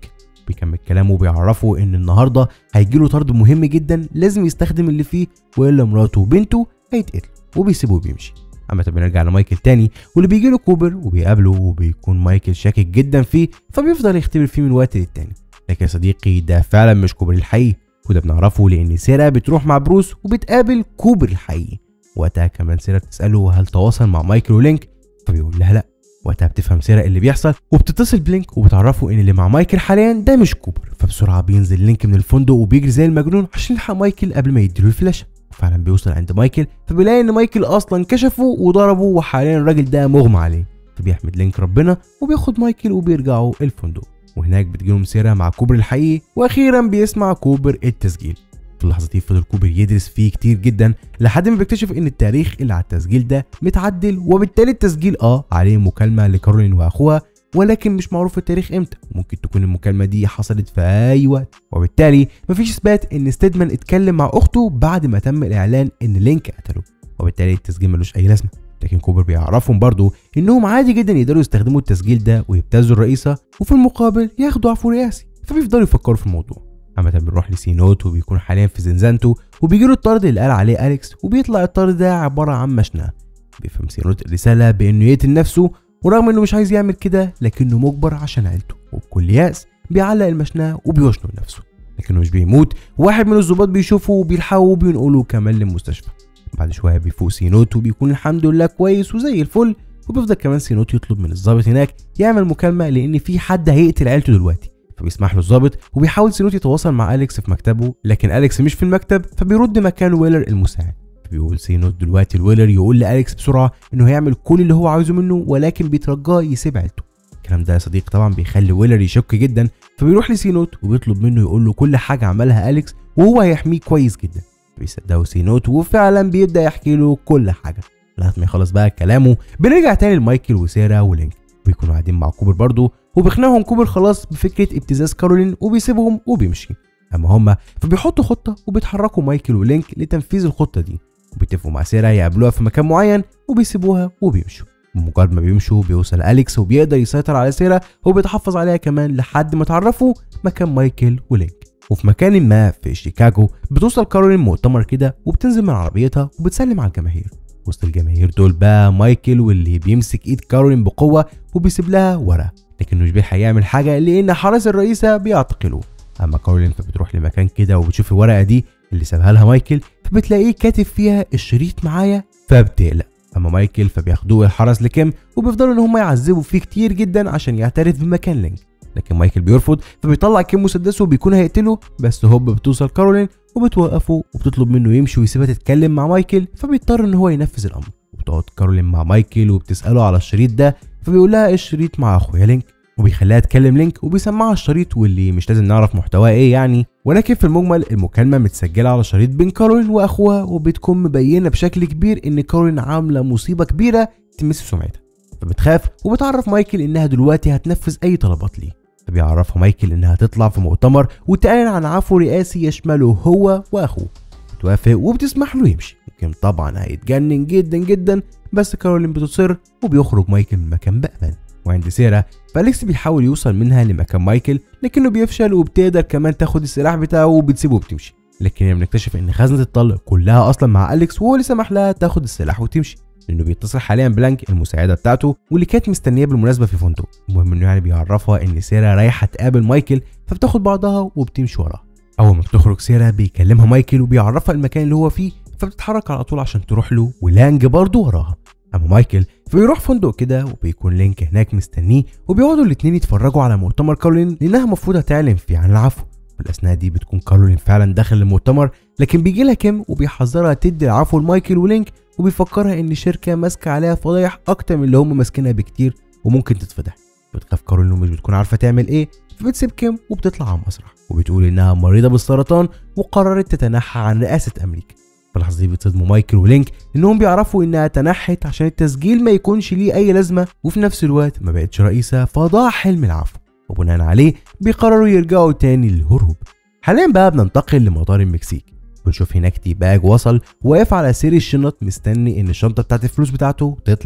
بيكمل كلامه وبيعرفه ان النهارده هيجيله طرد مهم جدا لازم يستخدم اللي فيه والا مراته وبنته هيتقتلوا وبيسيبه وبيمشي عامة بنرجع لمايكل تاني واللي بيجي له كوبر وبيقابله وبيكون مايكل شاكك جدا فيه فبيفضل يختبر فيه من وقت للتاني لكن يا صديقي ده فعلا مش كوبر الحقيقي وده بنعرفه لان سيرا بتروح مع بروس وبتقابل كوبر الحقيقي وقتها كمان سيرا بتساله هل تواصل مع مايكل ولينك فبيقول لها لا وقتها بتفهم سيرا اللي بيحصل وبتتصل بلينك وبتعرفه ان اللي مع مايكل حاليا ده مش كوبر فبسرعه بينزل لينك من الفندق وبيجري زي المجنون عشان يلحق مايكل قبل ما يديله الفلاشه فعلا بيوصل عند مايكل فبيلاقي ان مايكل اصلا كشفه وضربه وحاليا الراجل ده مغمى عليه فبيحمد لينك ربنا وبياخد مايكل وبيرجعوا الفندق وهناك بتجيلهم سيرة مع كوبر الحقيقي واخيرا بيسمع كوبر التسجيل في اللحظة دي فضل كوبر يدرس فيه كتير جدا لحد ما بيكتشف ان التاريخ اللي على التسجيل ده متعدل وبالتالي التسجيل اه عليه مكالمة لكارولين واخوها ولكن مش معروف التاريخ امتى ممكن تكون المكالمة دي حصلت في اي وقت وبالتالي مفيش اثبات ان ستيدمان اتكلم مع اخته بعد ما تم الاعلان ان لينك قتله وبالتالي التسجيل ملوش اي لازمة لكن كوبر بيعرفهم برضه انهم عادي جدا يقدروا يستخدموا التسجيل ده ويبتزوا الرئيسة وفي المقابل ياخدوا عفو رئاسي فبيفضلوا يفكروا في الموضوع عامة بنروح لسينوت وبيكون حاليا في زنزانته وبيجيله الطرد اللي قال عليه أليكس وبيطلع الطرد ده عبارة عن مشنقة بيفهم سينوت الرسالة بإنه يقتل نفسه ورغم إنه مش عايز يعمل كده لكنه مجبر عشان عيلته وبكل يأس بيعلق المشنقة وبيشنق نفسه لكنه مش بيموت واحد من الظباط بيشوفه وبيلحقه وبينقله كمان للمستشفى بعد شوية بيفوق سينوت وبيكون الحمد لله كويس وزي الفل وبيفضل كمان سينوت يطلب من الظابط هناك يعمل مكالمة لأن في حد هيقتل عيلته دلوقتي فبيسمح له الظابط وبيحاول سينوت يتواصل مع أليكس في مكتبه لكن أليكس مش في المكتب فبيرد مكان ويلر المساعد بيقول سينوت دلوقتي الويلر يقول لأليكس بسرعة إنه هيعمل كل اللي هو عايزه منه ولكن بيترجاه يسيب عيلته الكلام ده يا صديقي طبعا بيخلي ويلر يشك جدا فبيروح لسينوت وبيطلب منه يقول له كل حاجة عملها أليكس وهو هيحميه كويس جدا بيصدقوا سينوت وفعلا بيبدا يحكي له كل حاجه لغايه ما يخلص بقى كلامه بنرجع تاني لمايكل وسيرا ولينك بيكونوا قاعدين مع كوبر برضه وبيقنعهم كوبر خلاص بفكره ابتزاز كارولين وبيسيبهم وبيمشي اما هما فبيحطوا خطه وبيتحركوا مايكل ولينك لتنفيذ الخطه دي وبيتفقوا مع سيرا يقابلوها في مكان معين وبيسيبوها وبيمشوا بمجرد ما بيمشوا بيوصل أليكس وبيقدر يسيطر على سيرا وبيتحفظ عليها كمان لحد ما تعرفوا مكان مايكل ولينك وفي مكان ما في شيكاغو بتوصل كارولين مؤتمر كده وبتنزل من عربيتها وبتسلم على الجماهير وسط الجماهير دول بقى مايكل واللي بيمسك ايد كارولين بقوه وبيسيب لها ورقه لكنه مش بيلحق يعمل حاجه لان حرس الرئيسه بيعتقلوه اما كارولين فبتروح لمكان كده وبتشوف الورقه دي اللي سابها لها مايكل فبتلاقيه كاتب فيها الشريط معايا فبتقلق اما مايكل فبياخدوه الحرس لكيم وبيفضلوا ان هم يعذبوا فيه كتير جدا عشان يعترف بمكان لينك لكن مايكل بيرفض فبيطلع كيم مسدسه وبيكون هيقتله بس هوب بتوصل كارولين وبتوقفه وبتطلب منه يمشي ويسيبها تتكلم مع مايكل فبيضطر ان هو ينفذ الامر وبتقعد كارولين مع مايكل وبتساله على الشريط ده فبيقول لها الشريط مع اخويا لينك وبيخليها تكلم لينك وبيسمعها الشريط واللي مش لازم نعرف محتواه ايه يعني ولكن في المجمل المكالمة متسجلة على شريط بين كارولين واخوها وبتكون مبينة بشكل كبير ان كارولين عاملة مصيبة كبيرة تمس سمعتها فبتخاف وبتعرف مايكل انها دلوقتي هتنفذ اي طلبات ليه فبيعرفها مايكل انها تطلع في مؤتمر وتعلن عن عفو رئاسي يشمله هو واخوه بتوافق وبتسمح له يمشي ممكن طبعا هيتجنن جدا جدا بس كارولين بتصر وبيخرج مايكل من مكان بأمان وعند سيرا فاليكس بيحاول يوصل منها لمكان مايكل لكنه بيفشل وبتقدر كمان تاخد السلاح بتاعه وبتسيبه وبتمشي لكن بنكتشف ان خزنه الطلق كلها اصلا مع اليكس وهو اللي سمح لها تاخد السلاح وتمشي لانه بيتصل حاليا بلانك المساعده بتاعته واللي كانت مستنيه بالمناسبه في فندق المهم انه يعني بيعرفها ان سيرا رايحه تقابل مايكل فبتاخد بعضها وبتمشي وراه اول ما بتخرج سيرا بيكلمها مايكل وبيعرفها المكان اللي هو فيه فبتتحرك على طول عشان تروح له ولانج برضه وراها اما مايكل فبيروح فندق كده وبيكون لينك هناك مستنيه وبيقعدوا الاتنين يتفرجوا على مؤتمر كارولين لانها المفروض هتعلن فيه عن العفو في الاثناء دي بتكون كارولين فعلا داخل المؤتمر لكن بيجي لها كيم وبيحذرها تدي العفو لمايكل ولينك وبيفكرها ان شركه ماسكه عليها فضايح اكتر من اللي هم ماسكينها بكتير وممكن تتفضح بتخاف كارولين ومش بتكون عارفه تعمل ايه فبتسيب كيم وبتطلع على المسرح وبتقول انها مريضه بالسرطان وقررت تتنحى عن رئاسه امريكا في اللحظه دي بيتصدموا مايكل ولينك انهم بيعرفوا انها تنحت عشان التسجيل ما يكونش ليه اي لازمه وفي نفس الوقت ما بقتش رئيسه فضاع حلم العفو وبناء عليه بيقرروا يرجعوا تاني للهروب حاليا بقى بننتقل لمطار المكسيك بنشوف هناك تي باج وصل واقف على سير الشنط مستني ان الشنطه بتاعت الفلوس بتاعته تطلع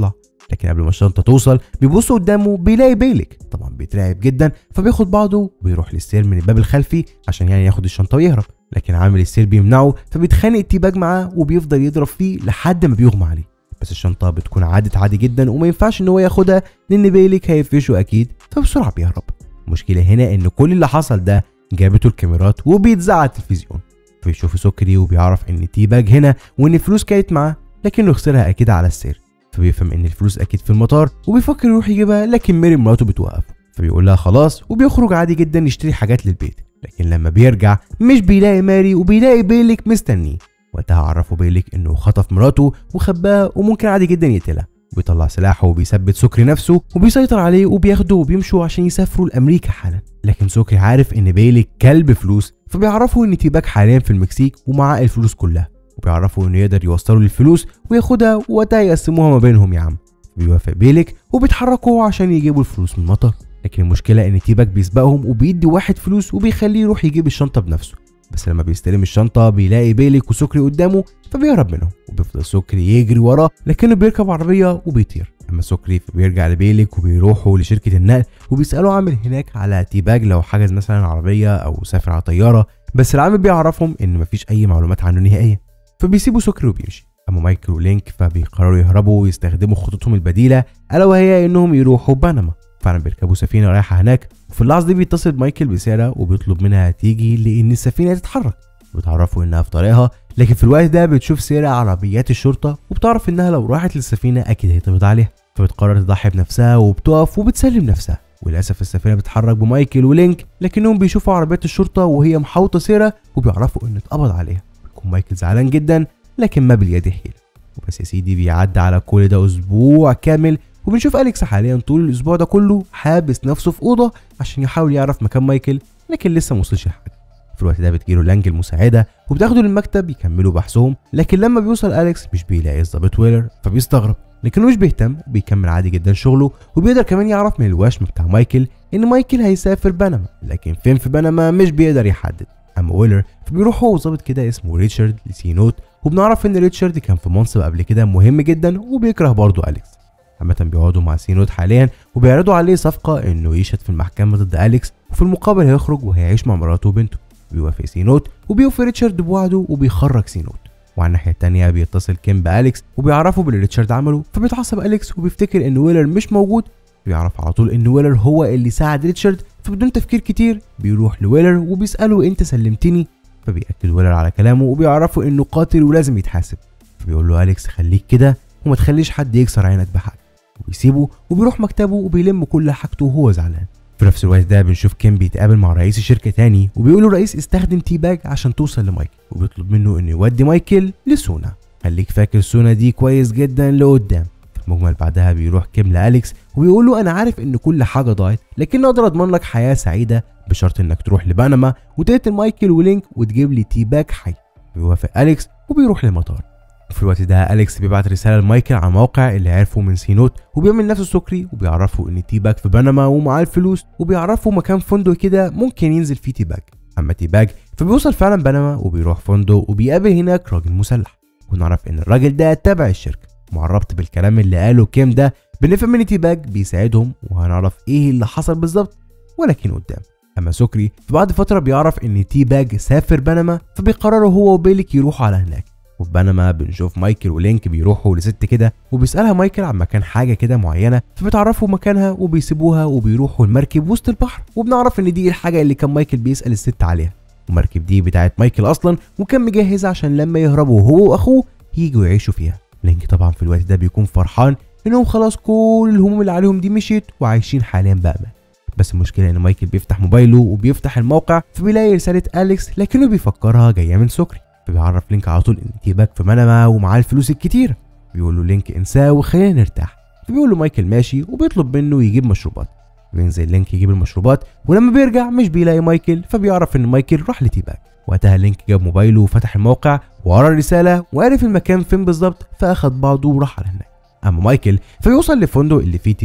لكن قبل ما الشنطه توصل بيبص قدامه بيلاقي بيلك طبعا بيترعب جدا فبياخد بعضه وبيروح للسير من الباب الخلفي عشان يعني ياخد الشنطه ويهرب لكن عامل السير بيمنعه فبيتخانق تيباج معاه وبيفضل يضرب فيه لحد ما بيغمى عليه بس الشنطه بتكون عدت عادي جدا وما ينفعش ان هو ياخدها لان بيلك هيفشه اكيد فبسرعه بيهرب المشكله هنا ان كل اللي حصل ده جابته الكاميرات وبيتذاع على التلفزيون فبيشوف سكري وبيعرف ان تيباج هنا وان الفلوس كانت معاه لكنه خسرها اكيد على السير فبيفهم ان الفلوس اكيد في المطار وبيفكر يروح يجيبها لكن ميري مراته بتوقفه فبيقول لها خلاص وبيخرج عادي جدا يشتري حاجات للبيت لكن لما بيرجع مش بيلاقي ماري وبيلاقي بيلك مستنيه وقتها عرفوا بيلك انه خطف مراته وخباها وممكن عادي جدا يقتلها بيطلع سلاحه وبيثبت سكري نفسه وبيسيطر عليه وبياخده وبيمشوا عشان يسافروا لامريكا حالا لكن سكري عارف ان بيلك كلب فلوس فبيعرفوا ان تيباك حاليا في المكسيك ومعاه الفلوس كلها وبيعرفوا انه يقدر يوصلوا للفلوس وياخدها ووقتها يقسموها ما بينهم يا عم بيوافق بيلك وبيتحركوا عشان يجيبوا الفلوس من المطار لكن المشكله ان تيباك بيسبقهم وبيدي واحد فلوس وبيخليه يروح يجيب الشنطه بنفسه بس لما بيستلم الشنطه بيلاقي بيلك وسكري قدامه فبيهرب منهم وبيفضل سكري يجري وراه لكنه بيركب عربيه وبيطير اما سكري فبيرجع لبيلك وبيروحوا لشركه النقل وبيسالوا عامل هناك على تيباج لو حجز مثلا عربيه او سافر على طياره بس العامل بيعرفهم ان مفيش اي معلومات عنه نهائيا فبيسيبوا سكري وبيمشي اما مايكل ولينك فبيقرروا يهربوا ويستخدموا خطتهم البديله الا وهي انهم يروحوا بنما فعلا بيركبوا سفينه رايحه هناك وفي اللحظه دي بيتصل مايكل بساره وبيطلب منها تيجي لان السفينه تتحرك بتعرفوا انها في طريقها لكن في الوقت ده بتشوف ساره عربيات الشرطه وبتعرف انها لو راحت للسفينه اكيد هيتقبض عليها فبتقرر تضحي بنفسها وبتقف وبتسلم نفسها وللاسف السفينه بتتحرك بمايكل ولينك لكنهم بيشوفوا عربيات الشرطه وهي محاوطه ساره وبيعرفوا ان اتقبض عليها بيكون مايكل زعلان جدا لكن ما باليد حيل وبس يا سيدي بيعدي على كل ده اسبوع كامل وبنشوف اليكس حاليا طول الاسبوع ده كله حابس نفسه في اوضه عشان يحاول يعرف مكان مايكل لكن لسه موصلش لحاجه في الوقت ده بتجيله لانج المساعده وبتاخده للمكتب يكملوا بحثهم لكن لما بيوصل اليكس مش بيلاقي الظابط ويلر فبيستغرب لكنه مش بيهتم وبيكمل عادي جدا شغله وبيقدر كمان يعرف من الوشم بتاع مايكل ان مايكل هيسافر بنما لكن فين في بنما مش بيقدر يحدد اما ويلر فبيروح هو وظابط كده اسمه ريتشارد لسي نوت وبنعرف ان ريتشارد كان في منصب قبل كده مهم جدا وبيكره برضه اليكس عامة بيقعدوا مع سي نوت حاليا وبيعرضوا عليه صفقة انه يشهد في المحكمة ضد اليكس وفي المقابل هيخرج وهيعيش مع مراته وبنته بيوافق سي نوت وبيوفي ريتشارد بوعده وبيخرج سي نوت وعلى الناحية التانية بيتصل كيم بأليكس وبيعرفه باللي ريتشارد عمله فبيتعصب أليكس وبيفتكر إن ويلر مش موجود بيعرف على طول إن ويلر هو اللي ساعد ريتشارد فبدون تفكير كتير بيروح لويلر وبيسأله أنت سلمتني فبيأكد ويلر على كلامه وبيعرفوا إنه قاتل ولازم يتحاسب فبيقول له أليكس خليك كده وما تخليش حد يكسر عينك بحاجة وبيسيبه وبيروح مكتبه وبيلم كل حاجته وهو زعلان في نفس الوقت ده بنشوف كيم بيتقابل مع رئيس الشركة تاني وبيقول له الرئيس استخدم تي باج عشان توصل لمايكل وبيطلب منه انه يودي مايكل لسونا خليك فاكر سونا دي كويس جدا لقدام مجمل بعدها بيروح كيم لأليكس وبيقول له انا عارف ان كل حاجة ضاعت لكن اقدر اضمن لك حياة سعيدة بشرط انك تروح لبنما وتقتل مايكل ولينك وتجيب لي تي باج حي بيوافق أليكس وبيروح للمطار في الوقت ده أليكس بيبعت رسالة لمايكل على الموقع اللي عرفه من سينوت وبيعمل نفسه سكري وبيعرفه إن تي باك في بنما ومعاه الفلوس وبيعرفه مكان فندق كده ممكن ينزل فيه تي باك أما تي باك فبيوصل فعلا بنما وبيروح فندق وبيقابل هناك راجل مسلح ونعرف إن الراجل ده تابع الشركة مع الربط بالكلام اللي قاله كيم ده بنفهم إن تي باك بيساعدهم وهنعرف إيه اللي حصل بالظبط ولكن قدام اما سكري فبعد فتره بيعرف ان تي باج سافر بنما فبيقرروا هو وبيلك يروحوا على هناك وفي بنما بنشوف مايكل ولينك بيروحوا لست كده وبيسالها مايكل عن مكان حاجه كده معينه فبتعرفوا مكانها وبيسيبوها وبيروحوا المركب وسط البحر وبنعرف ان دي الحاجه اللي كان مايكل بيسال الست عليها المركب دي بتاعت مايكل اصلا وكان مجهزها عشان لما يهربوا هو واخوه يجوا يعيشوا فيها لينك طبعا في الوقت ده بيكون فرحان انهم خلاص كل الهموم اللي عليهم دي مشيت وعايشين حاليا بامان بس المشكله ان مايكل بيفتح موبايله وبيفتح الموقع فبيلاقي رساله اليكس لكنه بيفكرها جايه من سكري فبيعرف لينك على طول ان تيباك في منما ومعاه الفلوس الكتير بيقول له لينك انساه وخلينا نرتاح فبيقول له مايكل ماشي وبيطلب منه يجيب مشروبات بينزل لينك يجيب المشروبات ولما بيرجع مش بيلاقي مايكل فبيعرف ان مايكل راح لتيباك وقتها لينك جاب موبايله وفتح الموقع وقرا الرساله وعرف المكان فين بالظبط فاخد بعضه وراح على هناك اما مايكل فيوصل للفندق اللي فيه تيباج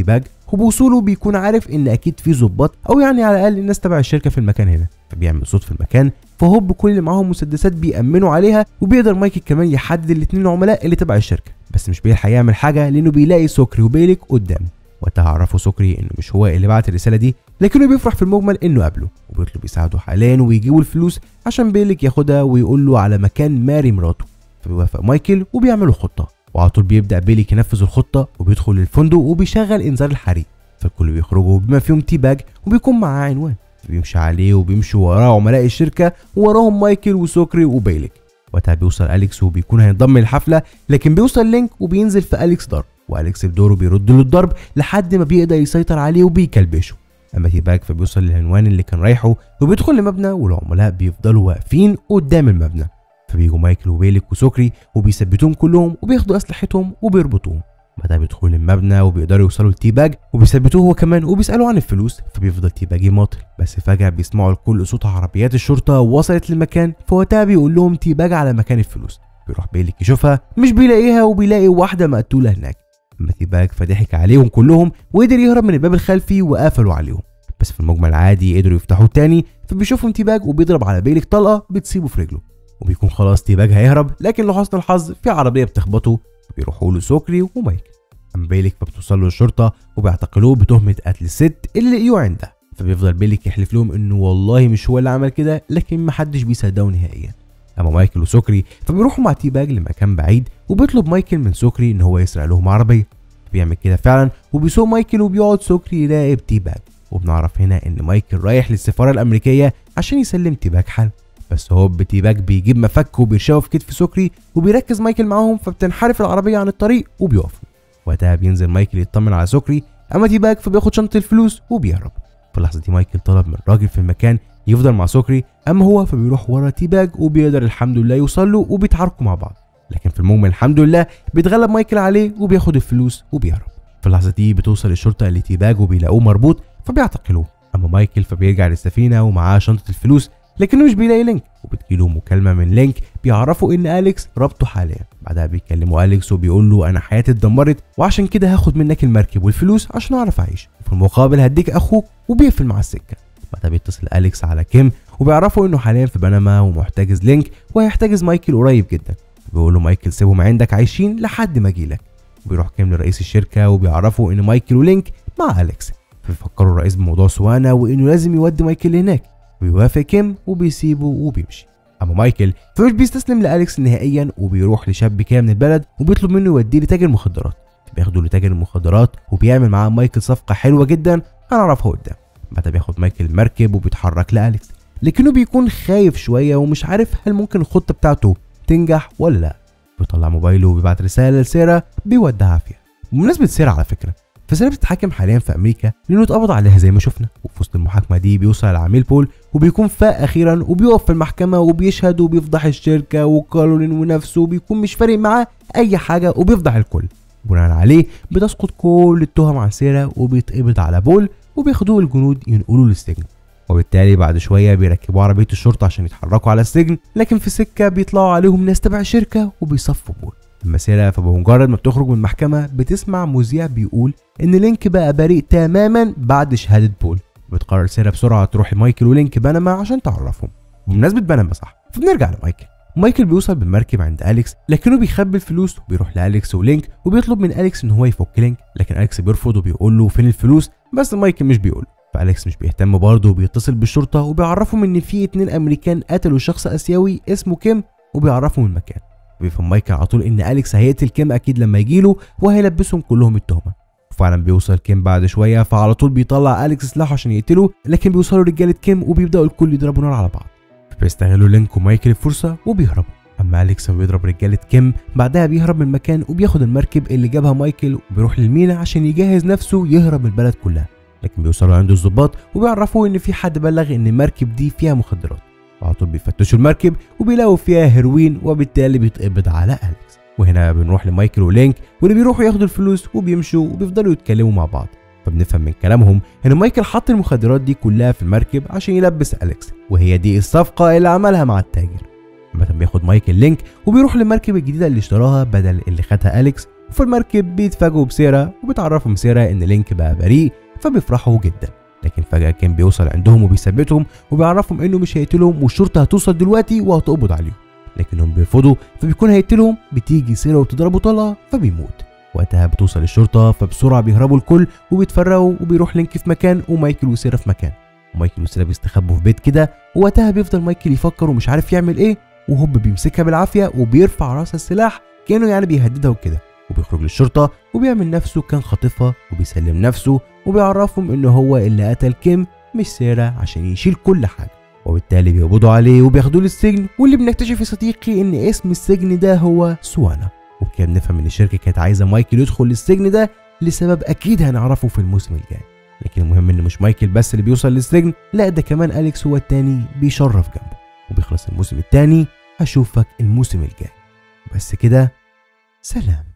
وبوصوله بيكون عارف ان اكيد في ظباط او يعني على الاقل الناس تبع الشركه في المكان هنا فبيعمل صوت في المكان فهوب كل اللي معاهم مسدسات بيأمنوا عليها وبيقدر مايكل كمان يحدد الاثنين العملاء اللي تبع الشركه بس مش بيلحق يعمل حاجه لانه بيلاقي سكري وبيلك قدامه وقتها عرفوا سكري انه مش هو اللي بعت الرساله دي لكنه بيفرح في المجمل انه قابله وبيطلب يساعده حاليا ويجيبوا الفلوس عشان بيلك ياخدها ويقول له على مكان ماري مراته فبيوافق مايكل وبيعملوا خطه وعلى طول بيبدا بيليك ينفذ الخطه وبيدخل الفندق وبيشغل انذار الحريق فالكل بيخرجوا بما فيهم تي باج وبيكون معاه عنوان بيمشي عليه وبيمشي وراه عملاء الشركه ووراهم مايكل وسكري وبيلك وقتها بيوصل اليكس وبيكون هينضم للحفله لكن بيوصل لينك وبينزل في اليكس ضرب واليكس بدوره بيرد له الضرب لحد ما بيقدر يسيطر عليه وبيكلبشه اما تي باج فبيوصل للعنوان اللي كان رايحه وبيدخل لمبنى والعملاء بيفضلوا واقفين قدام المبنى فبيجوا مايكل وبيلك وسكري وبيثبتوهم كلهم وبياخدوا اسلحتهم وبيربطوهم بعدها بيدخلوا المبنى وبيقدروا يوصلوا لتي باج وبيثبتوه هو كمان وبيسالوا عن الفلوس فبيفضل تي باج يماطل بس فجاه بيسمعوا الكل صوت عربيات الشرطه وصلت للمكان فوقتها بيقول لهم تي باج على مكان الفلوس بيروح بيلك يشوفها مش بيلاقيها وبيلاقي واحده مقتوله هناك اما تي باج فضحك عليهم كلهم وقدر يهرب من الباب الخلفي وقفلوا عليهم بس في المجمل عادي قدروا يفتحوه تاني فبيشوفهم تي باج وبيضرب على بيلك طلقه بتصيبه في رجله وبيكون خلاص تي باج هيهرب لكن لحسن الحظ في عربيه بتخبطه بيروحوا له سكري ومايكل اما بيلك فبتوصل له الشرطه وبيعتقلوه بتهمه قتل الست اللي لقيوه عندها فبيفضل بيلك يحلف لهم انه والله مش هو اللي عمل كده لكن محدش بيصدقه نهائيا اما مايكل وسكري فبيروحوا مع تي باج لمكان بعيد وبيطلب مايكل من سكري ان هو يسرق لهم عربيه بيعمل كده فعلا وبيسوق مايكل وبيقعد سكري يراقب تي باج وبنعرف هنا ان مايكل رايح للسفاره الامريكيه عشان يسلم تي باج حل بس هوب تي باج بيجيب مفك وبيرشقه في كتف سكري وبيركز مايكل معاهم فبتنحرف العربيه عن الطريق وبيقفوا وقتها بينزل مايكل يطمن على سكري اما تي باج فبياخد شنطه الفلوس وبيهرب في اللحظه دي مايكل طلب من الراجل في المكان يفضل مع سكري اما هو فبيروح ورا تي باج وبيقدر الحمد لله يوصل له وبيتعاركوا مع بعض لكن في المجمل الحمد لله بيتغلب مايكل عليه وبياخد الفلوس وبيهرب في اللحظه دي بتوصل الشرطه لتي باج وبيلاقوه مربوط فبيعتقلوه اما مايكل فبيرجع للسفينه ومعاه شنطه الفلوس لكنه مش بيلاقي لينك وبتجيله مكالمه من لينك بيعرفوا ان اليكس ربطه حاليا بعدها بيكلموا اليكس وبيقول له انا حياتي اتدمرت وعشان كده هاخد منك المركب والفلوس عشان اعرف اعيش وفي المقابل هديك اخوك وبيقفل مع السكه بعدها بيتصل اليكس على كيم وبيعرفوا انه حاليا في بنما ومحتجز لينك وهيحتجز مايكل قريب جدا بيقول له مايكل سيبهم عندك عايشين لحد ما اجيلك وبيروح كيم لرئيس الشركه وبيعرفوا ان مايكل ولينك مع اليكس فبيفكروا الرئيس بموضوع سوانا وانه لازم يودي مايكل هناك بيوافق كيم وبيسيبه وبيمشي اما مايكل فمش بيستسلم لاليكس نهائيا وبيروح لشاب كده من البلد وبيطلب منه يوديه لتاجر مخدرات بياخده لتاجر المخدرات وبيعمل معاه مايكل صفقه حلوه جدا هنعرفها قدام بعدها بياخد مايكل المركب وبيتحرك لاليكس لكنه بيكون خايف شويه ومش عارف هل ممكن الخطه بتاعته تنجح ولا لا بيطلع موبايله وبيبعت رساله لسيرا بيودعها فيها بمناسبه سيرا على فكره فسيرا بتتحاكم حاليا في امريكا لانه اتقبض عليها زي ما شفنا وفي وسط المحاكمه دي بيوصل العميل بول وبيكون فاق اخيرا وبيقف في المحكمه وبيشهد وبيفضح الشركه وكارولين ونفسه وبيكون مش فارق معاه اي حاجه وبيفضح الكل بناء عليه بتسقط كل التهم عن سيرا وبيتقبض على بول وبياخدوه الجنود ينقلوه للسجن وبالتالي بعد شويه بيركبوا عربيه الشرطه عشان يتحركوا على السجن لكن في السكه بيطلعوا عليهم ناس تبع الشركه وبيصفوا بول اما سيرا فبمجرد ما بتخرج من المحكمه بتسمع مذيع بيقول ان لينك بقى بريء تماما بعد شهاده بول بتقرر سيرا بسرعه تروح لمايكل ولينك بنما عشان تعرفهم بمناسبه بنما صح فبنرجع لمايكل مايكل بيوصل بالمركب عند اليكس لكنه بيخبي الفلوس وبيروح لاليكس ولينك وبيطلب من اليكس ان هو يفك لينك لكن اليكس بيرفض وبيقول له فين الفلوس بس مايكل مش بيقول فاليكس مش بيهتم برضه وبيتصل بالشرطه وبيعرفهم ان في اتنين امريكان قتلوا شخص اسيوي اسمه كيم وبيعرفهم المكان بيفهم مايكل على طول ان اليكس هيقتل كيم اكيد لما يجيله وهيلبسهم كلهم التهمه وفعلا بيوصل كيم بعد شويه فعلى طول بيطلع اليكس سلاحه عشان يقتله لكن بيوصلوا رجاله كيم وبيبداوا الكل يضربوا نار على بعض بيستغلوا لينك ومايكل الفرصه وبيهربوا اما اليكس بيضرب رجاله كيم بعدها بيهرب من المكان وبياخد المركب اللي جابها مايكل وبيروح للمينا عشان يجهز نفسه يهرب من البلد كلها لكن بيوصلوا عند الضباط وبيعرفوا ان في حد بلغ ان المركب دي فيها مخدرات وعلى طول بيفتشوا المركب وبيلاقوا فيها هيروين وبالتالي بيتقبض على اليكس وهنا بنروح لمايكل ولينك واللي بيروحوا ياخدوا الفلوس وبيمشوا وبيفضلوا يتكلموا مع بعض فبنفهم من كلامهم ان مايكل حط المخدرات دي كلها في المركب عشان يلبس اليكس وهي دي الصفقه اللي عملها مع التاجر مثلا بياخد مايكل لينك وبيروح للمركب الجديده اللي اشتراها بدل اللي خدها اليكس وفي المركب بيتفاجئوا بسيرا وبتعرفهم سيرا ان لينك بقى بريء فبيفرحوا جدا لكن فجأة كان بيوصل عندهم وبيثبتهم وبيعرفهم انه مش هيقتلهم والشرطة هتوصل دلوقتي وهتقبض عليهم لكنهم بيرفضوا فبيكون هيقتلهم بتيجي سيرا وتضربه طلقة فبيموت وقتها بتوصل الشرطة فبسرعة بيهربوا الكل وبيتفرقوا وبيروح لينك في مكان ومايكل وسيرا في مكان ومايكل وسيرا بيستخبوا في بيت كده ووقتها بيفضل مايكل يفكر ومش عارف يعمل ايه وهوب بيمسكها بالعافية وبيرفع راسها السلاح كأنه يعني بيهددها وكده وبيخرج للشرطة وبيعمل نفسه كان خاطفها وبيسلم نفسه وبيعرفهم انه هو اللي قتل كيم مش سيرا عشان يشيل كل حاجة وبالتالي بيقبضوا عليه وبياخدوه للسجن واللي بنكتشف يا صديقي ان اسم السجن ده هو سوانا وبكده بنفهم ان الشركة كانت عايزة مايكل يدخل للسجن ده لسبب اكيد هنعرفه في الموسم الجاي لكن المهم ان مش مايكل بس اللي بيوصل للسجن لا ده كمان اليكس هو التاني بيشرف جنبه وبيخلص الموسم التاني هشوفك الموسم الجاي بس كده سلام